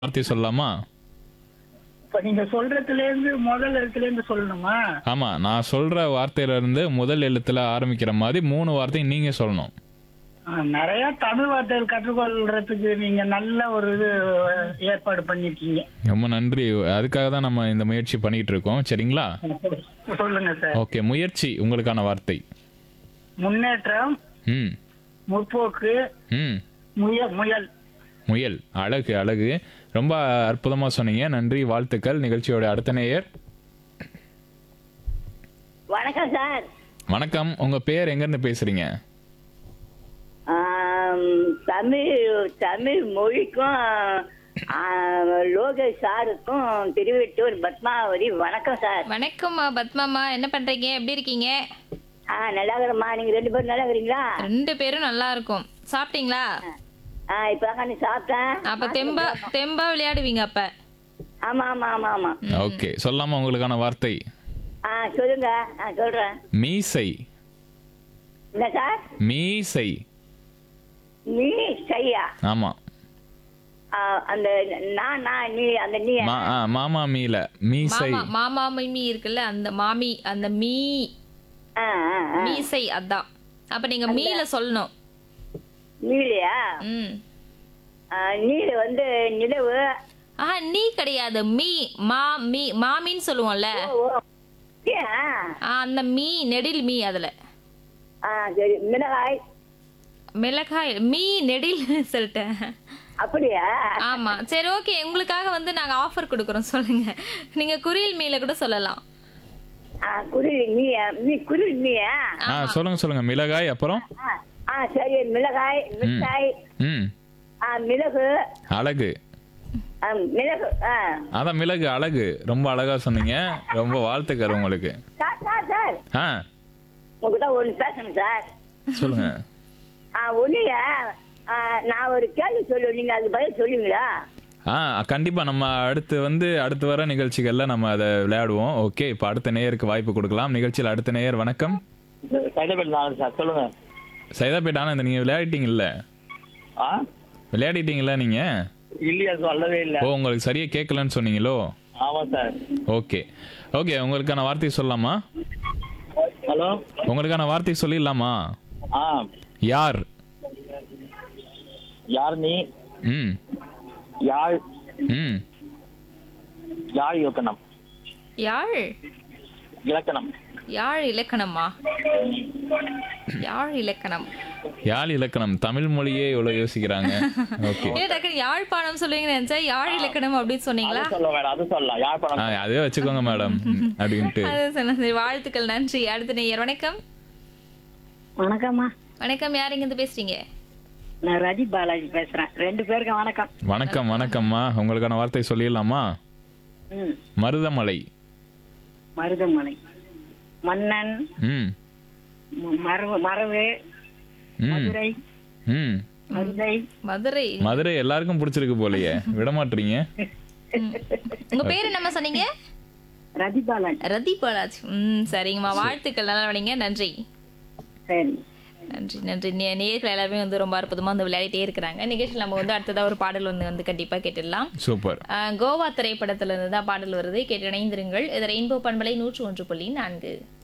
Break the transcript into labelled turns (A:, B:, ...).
A: வார்த்தை சொல்லலாமா
B: இப்ப நீங்க சொல்றதுல இருந்து முதல் எழுத்துல இருந்து சொல்லணுமா
A: ஆமா நான் சொல்ற வார்த்தையில இருந்து முதல் எழுத்துல ஆரம்பிக்கிற மாதிரி மூணு வார்த்தை நீங்க சொல்லணும்
B: ஆ, நிறைய தமிழ் வார்த்தைகள் கற்றுக்கொள்றதுக்கு நீங்க நல்ல ஒரு இது ஏற்பாடு பண்ணிருக்கீங்க
A: ரொம்ப நன்றி அதுக்காக தான் நம்ம இந்த முயற்சி பண்ணிட்டு இருக்கோம் சரிங்களா
B: சொல்லுங்க சார்
A: ஓகே முயற்சி உங்களுக்கான வார்த்தை
B: முன்னேற்றம்
A: ம்
B: முற்போக்கு
A: ம்
B: முயல் முயல்
A: முயல் அழகு அழகு ரொம்ப அற்புதமா சொன்னீங்க நன்றி வாழ்த்துக்கள் நிகழ்ச்சியோட அடுத்த நேயர்
C: வணக்கம் சார்
A: வணக்கம் உங்க பேர் எங்க இருந்து பேசுறீங்க
C: ஆம், தமிழ் தமிழ் மொழிக்கும் ஆ, லோகேஷ் சாருக்கும் திருவெட்டூர் பத்மாவதி வணக்கம் சார்
D: வணக்கம்மா பத்மாமா என்ன பண்றீங்க எப்படி இருக்கீங்க
C: ஆ நல்லா இருக்கிறம்மா நீங்க ரெண்டு பேரும் நல்லா இருக்கிறீங்களா
D: ரெண்டு பேரும் நல்லா இருக்கும் சாப்பிட்டீங்களா
C: ஆ இப்பதான் நீ சாப்பிட்டேன்
D: அப்ப தெம்பா தெம்பா விளையாடுவீங்க அப்ப
C: ஆமா ஆமா ஆமா ஆமா
A: ஓகே சொல்லாமா உங்களுக்கான வார்த்தை
C: ஆ சொல்லுங்க நான் சொல்றேன்
A: மீசை
C: என்ன சார்
A: மீசை
C: நீ சரியா
A: ஆமா
C: ஆ, அந்த நான் நான் நீ அந்த நீ
A: மா ஆ, மாமா மீல மீசை
D: மாமா மாமா மீமி இருக்குல்ல அந்த மாமி அந்த மீ
C: ஆ ஆ ஆ.
D: மீசை அதான் அப்ப நீங்க மீல சொல்லணும்
C: நீலையா
D: ம்
C: ஆ, நீல வந்து நிலவு
D: ஆஹா நீ கிடையாது மீ மா மீ மாமின்னு சொல்லுவோம்ல
C: ஓ ஏன்?
D: ஆ, அந்த மீ நெடில் மீ அதுல
C: ஆ சரி மிளகாய்
D: மிளகாய் மீ நெடில் சொல்லிட்டேன்
C: அப்படியா
D: ஆமா சரி ஓகே உங்களுக்காக வந்து நாங்க ஆஃபர் கொடுக்குறோம் சொல்லுங்க நீங்க குறியில் மீல கூட சொல்லலாம்
C: ஆ குருவி நீயா நீ குருவி நீயா
A: ஆ சொல்லுங்க சொல்லுங்க மிளகாய் அப்புறம்
C: ஆ, ஆ சரி மிளகாய் மிட்டாய்
A: ம்
C: ஆ மிளகு
A: அழகு
C: ஆ, மிளகு ஆ
A: அதான் மிளகு அழகு ரொம்ப அழகா சொன்னீங்க ரொம்ப வாழ்த்துக்கள் உங்களுக்கு
C: சார் சார் சார்
A: ஆ
C: உங்ககிட்ட ஒன்று பேசணும் சார்
A: சொல்லுங்க
C: ஆ ஒன்றுங்க நான் ஒரு கேள்வி சொல்லுவேன் நீங்கள் அதுக்கு பதில் சொல்லுவீங்களா
A: ஆ கண்டிப்பா நம்ம அடுத்து வந்து அடுத்து வர நிகழ்ச்சிகள்ல நம்ம அதை விளையாடுவோம் ஓகே இப்போ அடுத்த நேயருக்கு வாய்ப்பு கொடுக்கலாம் நிகழ்ச்சியில் அடுத்த நேயர் வணக்கம்
E: சைதாபேட் தான் சார் சொல்லுங்க
A: சைதாப்பேட் ஆனந்த் நீங்க விளையாடிட்டீங்கல்ல
E: ஆ
A: விளையாடிட்டீங்களா நீங்க
E: இல்லையா சொல்லவே இல்லை
A: ஓ உங்களுக்கு சரியா கேட்கலன்னு சொன்னீங்களோ
E: ஆமா சார்
A: ஓகே ஓகே உங்களுக்கான வார்த்தை சொல்லலாமா
E: ஹலோ
A: உங்களுக்கான வார்த்தை சொல்லிடலாமா
E: ஆ
A: யார்
E: யார் நீ
A: ம்
E: யாழ்
A: ம்
E: யாழ் இலக்கணம்
D: யாழ்
E: இலக்கணம்
D: யாழ் இலக்கணமா யாழ் இலக்கணம்
A: யாழ் இலக்கணம் தமிழ் மொழியே இவ்வளவு யோசிக்கிறாங்க ஓகே
D: ஏ டக்குனு யாழ்ப்பாணம் சொல்லுவீங்கன்னு நினைச்சா யாழ் இலக்கணம் அப்படின்னு சொன்னீங்களா
E: அது சொல்ல வேணாம் அது சொல்லலாம் யாழ்ப்பாணம்
A: ஆ அதே வச்சுக்கோங்க மேடம் அப்படின்ட்டு
D: அது சொன்ன சரி வாழ்த்துக்கள் நன்றி அடுத்த நேயர் வணக்கம்
C: வணக்கம்மா
D: வணக்கம் யார் இங்க இருந்து பேசுறீங்க
C: நான் ரஜி பாலாஜி பேசுகிறேன் ரெண்டு பேருக்கும் வணக்கம்
A: வணக்கம் வணக்கம்மா உங்களுக்கான வார்த்தை சொல்லிடலாமா
C: ம்
A: மருதமலை
C: மருதமலை மன்னன்
A: ம்
C: ம- மரவு மரவு
A: ம்
C: மதுரை
A: ம்
C: மதுரை
D: மதுரை
A: மதுரை எல்லாருக்கும் பிடிச்சிருக்கு போலயே விட மாட்டீங்க
D: உங்க பேர் என்னம்மா சொன்னீங்க
C: ரஜி பாலாஜி
D: ரதி பாலாஜ் ம் சரிங்கம்மா வாழ்த்துக்கள் நல்லா விளைங்க நன்றி
C: சரி
D: நன்றி நன்றி நே- நேயர்கள் எல்லாருமே வந்து ரொம்ப அற்புதமா வந்து விளையாடிட்டே இருக்கிறாங்க நிகழ்ச்சியில் நம்ம வந்து அடுத்ததா ஒரு பாடல் வந்து வந்து கண்டிப்பா கேட்டுடலாம்
A: சூப்பர்
D: ஆஹ் கோவா திரைப்படத்துல இருந்து தான் பாடல் வருது கேட்டு இணைந்திருங்கள் இது ரெயின்போ பண்பலை நூற்று ஒன்று புள்ளி நான்கு